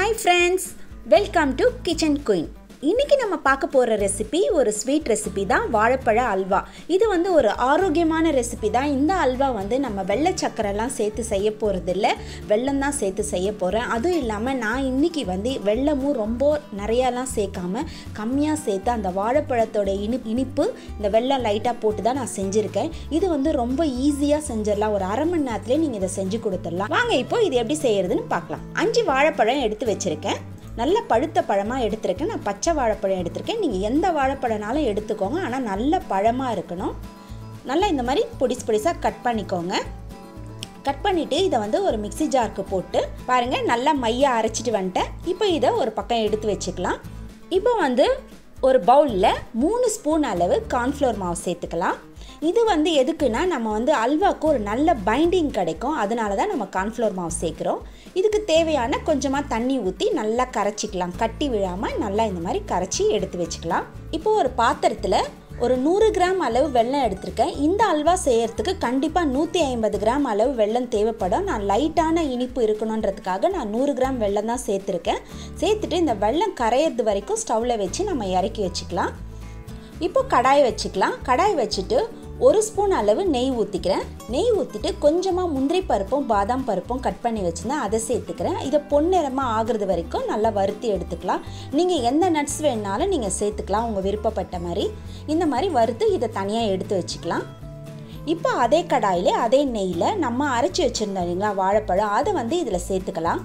hi friends welcome to kitchen queen இன்றைக்கி நம்ம பார்க்க போகிற ரெசிபி ஒரு ஸ்வீட் ரெசிபி தான் வாழைப்பழ அல்வா இது வந்து ஒரு ஆரோக்கியமான ரெசிபி தான் இந்த அல்வா வந்து நம்ம வெள்ளை சக்கரைலாம் சேர்த்து செய்ய போகிறது இல்லை வெல்லம் தான் சேர்த்து செய்ய போகிறேன் அதுவும் இல்லாமல் நான் இன்றைக்கி வந்து வெள்ளமும் ரொம்ப நிறையாலாம் சேர்க்காம கம்மியாக சேர்த்து அந்த வாழைப்பழத்தோட இனி இனிப்பு இந்த வெள்ளம் லைட்டாக போட்டு தான் நான் செஞ்சுருக்கேன் இது வந்து ரொம்ப ஈஸியாக செஞ்சிடலாம் ஒரு அரை மணி நேரத்துலேயே நீங்கள் இதை செஞ்சு கொடுத்துடலாம் வாங்க இப்போ இது எப்படி செய்யறதுன்னு பார்க்கலாம் அஞ்சு வாழைப்பழம் எடுத்து வச்சுருக்கேன் நல்ல பழுத்த பழமாக எடுத்திருக்கேன் நான் பச்சை வாழைப்பழம் எடுத்திருக்கேன் நீங்கள் எந்த வாழைப்பழம்னாலும் எடுத்துக்கோங்க ஆனால் நல்ல பழமாக இருக்கணும் நல்லா இந்த மாதிரி பொடிசு பொடிசாக கட் பண்ணிக்கோங்க கட் பண்ணிவிட்டு இதை வந்து ஒரு மிக்சி ஜாருக்கு போட்டு பாருங்கள் நல்லா மைய அரைச்சிட்டு வந்துட்டேன் இப்போ இதை ஒரு பக்கம் எடுத்து வச்சுக்கலாம் இப்போ வந்து ஒரு பவுலில் மூணு ஸ்பூன் அளவு கார்ன்ஃப்ளவர் மாவு சேர்த்துக்கலாம் இது வந்து எதுக்குன்னா நம்ம வந்து அல்வாவுக்கு ஒரு நல்ல பைண்டிங் கிடைக்கும் அதனால தான் நம்ம கார்ன்ஃப்ளவர் மாவு சேர்க்குறோம் இதுக்கு தேவையான கொஞ்சமாக தண்ணி ஊற்றி நல்லா கரைச்சிக்கலாம் கட்டி விழாமல் நல்லா இந்த மாதிரி கரைச்சி எடுத்து வச்சுக்கலாம் இப்போ ஒரு பாத்திரத்தில் ஒரு நூறு கிராம் அளவு வெல்லம் எடுத்திருக்கேன் இந்த அல்வா செய்யறதுக்கு கண்டிப்பாக நூற்றி ஐம்பது கிராம் அளவு வெல்லம் தேவைப்படும் நான் லைட்டான இனிப்பு இருக்கணுன்றதுக்காக நான் நூறு கிராம் வெல்லம் தான் சேர்த்துருக்கேன் சேர்த்துட்டு இந்த வெல்லம் கரையிறது வரைக்கும் ஸ்டவ்வில் வச்சு நம்ம இறக்கி வச்சுக்கலாம் இப்போ கடாய் வச்சுக்கலாம் கடாய் வச்சுட்டு ஒரு ஸ்பூன் அளவு நெய் ஊற்றிக்கிறேன் நெய் ஊற்றிட்டு கொஞ்சமாக முந்திரி பருப்பும் பாதாம் பருப்பும் கட் பண்ணி வச்சுருந்தேன் அதை சேர்த்துக்கிறேன் இதை பொன்னிறமாக ஆகுறது வரைக்கும் நல்லா வறுத்தி எடுத்துக்கலாம் நீங்கள் எந்த நட்ஸ் வேணாலும் நீங்கள் சேர்த்துக்கலாம் உங்கள் விருப்பப்பட்ட மாதிரி இந்த மாதிரி வறுத்து இதை தனியாக எடுத்து வச்சுக்கலாம் இப்போ அதே கடாயிலே அதே நெய்யில் நம்ம அரைச்சி வச்சுருந்தோம் இல்லைங்களா வாழைப்பழம் அதை வந்து இதில் சேர்த்துக்கலாம்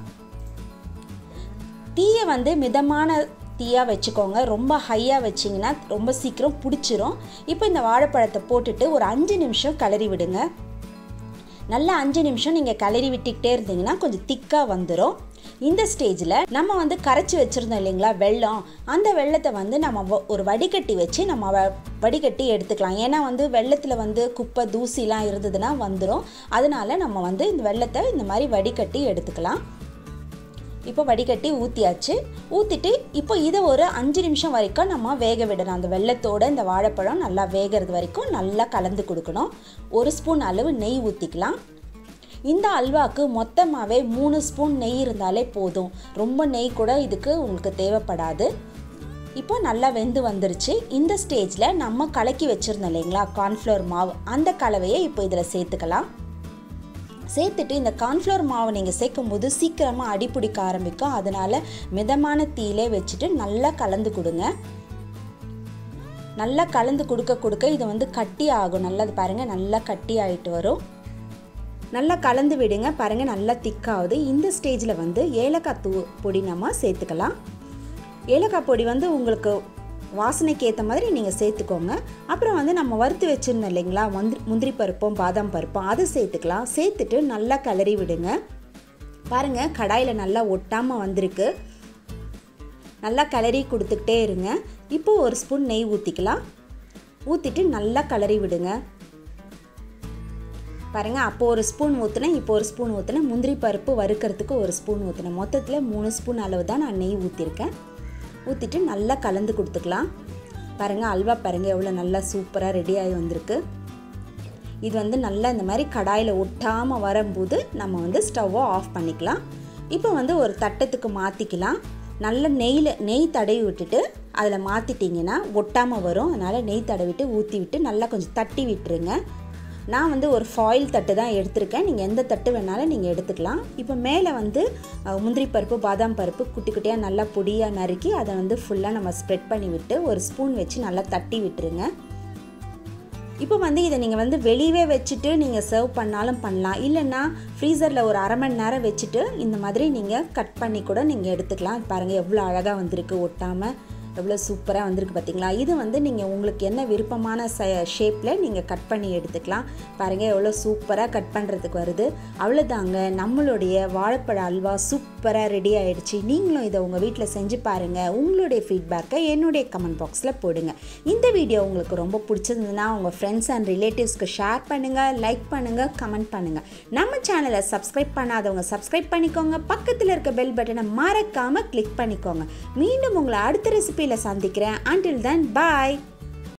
தீயை வந்து மிதமான தீயாக வச்சுக்கோங்க ரொம்ப ஹையாக வச்சிங்கன்னா ரொம்ப சீக்கிரம் பிடிச்சிரும் இப்போ இந்த வாழைப்பழத்தை போட்டுட்டு ஒரு அஞ்சு நிமிஷம் கிளறி விடுங்க நல்லா அஞ்சு நிமிஷம் நீங்கள் கிளறி விட்டுக்கிட்டே இருந்தீங்கன்னா கொஞ்சம் திக்காக வந்துடும் இந்த ஸ்டேஜில் நம்ம வந்து கரைச்சி வச்சுருந்தோம் இல்லைங்களா வெள்ளம் அந்த வெள்ளத்தை வந்து நம்ம ஒரு வடிகட்டி வச்சு நம்ம வ வடிகட்டி எடுத்துக்கலாம் ஏன்னா வந்து வெள்ளத்தில் வந்து குப்பை தூசிலாம் இருந்ததுன்னா வந்துடும் அதனால நம்ம வந்து இந்த வெள்ளத்தை இந்த மாதிரி வடிகட்டி எடுத்துக்கலாம் இப்போ வடிகட்டி ஊற்றியாச்சு ஊற்றிட்டு இப்போ இதை ஒரு அஞ்சு நிமிஷம் வரைக்கும் நம்ம வேக விடணும் அந்த வெள்ளத்தோட இந்த வாழைப்பழம் நல்லா வேகிறது வரைக்கும் நல்லா கலந்து கொடுக்கணும் ஒரு ஸ்பூன் அளவு நெய் ஊற்றிக்கலாம் இந்த அல்வாவுக்கு மொத்தமாகவே மூணு ஸ்பூன் நெய் இருந்தாலே போதும் ரொம்ப நெய் கூட இதுக்கு உங்களுக்கு தேவைப்படாது இப்போ நல்லா வெந்து வந்துருச்சு இந்த ஸ்டேஜில் நம்ம கலக்கி வச்சுருந்தோம் இல்லைங்களா கார்ன்ஃப்ளவர் மாவு அந்த கலவையை இப்போ இதில் சேர்த்துக்கலாம் சேர்த்துட்டு இந்த கார்ன்ஃப்ளவர் மாவை நீங்கள் சேர்க்கும் போது சீக்கிரமாக அடிப்பிடிக்க ஆரம்பிக்கும் அதனால் மிதமான தீயிலே வச்சுட்டு நல்லா கலந்து கொடுங்க நல்லா கலந்து கொடுக்க கொடுக்க இது வந்து கட்டி ஆகும் நல்லா பாருங்கள் நல்லா கட்டி ஆகிட்டு வரும் நல்லா கலந்து விடுங்க பாருங்கள் நல்லா திக்காகுது இந்த ஸ்டேஜில் வந்து ஏலக்காய் தூ பொடி நம்ம சேர்த்துக்கலாம் ஏலக்காய் பொடி வந்து உங்களுக்கு வாசனைக்கு ஏற்ற மாதிரி நீங்கள் சேர்த்துக்கோங்க அப்புறம் வந்து நம்ம வறுத்து வச்சுருந்தோம் இல்லைங்களா முந்திரி முந்திரி பருப்பும் பாதாம் பருப்பும் அதை சேர்த்துக்கலாம் சேர்த்துட்டு நல்லா கிளறி விடுங்க பாருங்கள் கடாயில் நல்லா ஒட்டாமல் வந்திருக்கு நல்லா கிளறி கொடுத்துக்கிட்டே இருங்க இப்போ ஒரு ஸ்பூன் நெய் ஊற்றிக்கலாம் ஊற்றிட்டு நல்லா கிளறி விடுங்க பாருங்கள் அப்போ ஒரு ஸ்பூன் ஊற்றினேன் இப்போ ஒரு ஸ்பூன் ஊற்றினேன் முந்திரி பருப்பு வறுக்கிறதுக்கு ஒரு ஸ்பூன் ஊற்றினேன் மொத்தத்தில் மூணு ஸ்பூன் அளவு தான் நான் நெய் ஊற்றிருக்கேன் ஊற்றிட்டு நல்லா கலந்து கொடுத்துக்கலாம் பாருங்கள் அல்வா பாருங்கள் எவ்வளோ நல்லா சூப்பராக ரெடி ஆகி வந்திருக்கு இது வந்து நல்லா இந்த மாதிரி கடாயில் ஒட்டாமல் வரும்போது நம்ம வந்து ஸ்டவ்வை ஆஃப் பண்ணிக்கலாம் இப்போ வந்து ஒரு தட்டத்துக்கு மாற்றிக்கலாம் நல்ல நெய்யில் நெய் தடவி விட்டுட்டு அதில் மாற்றிட்டிங்கன்னா ஒட்டாமல் வரும் அதனால் நெய் தடவிட்டு ஊற்றி விட்டு நல்லா கொஞ்சம் தட்டி விட்டுருங்க நான் வந்து ஒரு ஃபாயில் தட்டு தான் எடுத்திருக்கேன் நீங்கள் எந்த தட்டு வேணாலும் நீங்கள் எடுத்துக்கலாம் இப்போ மேலே வந்து முந்திரி பருப்பு பாதாம் பருப்பு குட்டி குட்டியாக நல்லா பொடியாக நறுக்கி அதை வந்து ஃபுல்லாக நம்ம ஸ்ப்ரெட் பண்ணி விட்டு ஒரு ஸ்பூன் வச்சு நல்லா தட்டி விட்டுருங்க இப்போ வந்து இதை நீங்கள் வந்து வெளியவே வச்சுட்டு நீங்கள் சர்வ் பண்ணாலும் பண்ணலாம் இல்லைன்னா ஃப்ரீசரில் ஒரு அரை மணி நேரம் வச்சுட்டு இந்த மாதிரி நீங்கள் கட் பண்ணி கூட நீங்கள் எடுத்துக்கலாம் பாருங்கள் எவ்வளோ அழகாக வந்திருக்கு ஒட்டாமல் எவ்வளோ சூப்பராக வந்திருக்கு பார்த்தீங்களா இது வந்து நீங்கள் உங்களுக்கு என்ன விருப்பமான ச ஷேப்பில் நீங்கள் கட் பண்ணி எடுத்துக்கலாம் பாருங்கள் எவ்வளோ சூப்பராக கட் பண்ணுறதுக்கு வருது அவ்வளோதாங்க நம்மளுடைய வாழைப்பழ அல்வா சூப்பராக ரெடி ஆகிடுச்சு நீங்களும் இதை உங்கள் வீட்டில் செஞ்சு பாருங்கள் உங்களுடைய ஃபீட்பேக்கை என்னுடைய கமெண்ட் பாக்ஸில் போடுங்க இந்த வீடியோ உங்களுக்கு ரொம்ப பிடிச்சிருந்ததுன்னா உங்கள் ஃப்ரெண்ட்ஸ் அண்ட் ரிலேட்டிவ்ஸ்க்கு ஷேர் பண்ணுங்கள் லைக் பண்ணுங்கள் கமெண்ட் பண்ணுங்கள் நம்ம சேனலை சப்ஸ்கிரைப் பண்ணாதவங்க சப்ஸ்கிரைப் பண்ணிக்கோங்க பக்கத்தில் இருக்க பெல் பட்டனை மறக்காமல் கிளிக் பண்ணிக்கோங்க மீண்டும் உங்களை அடுத்த ரெசிபி ரெசிபியில் சந்திக்கிறேன் அண்டில் தென் பாய்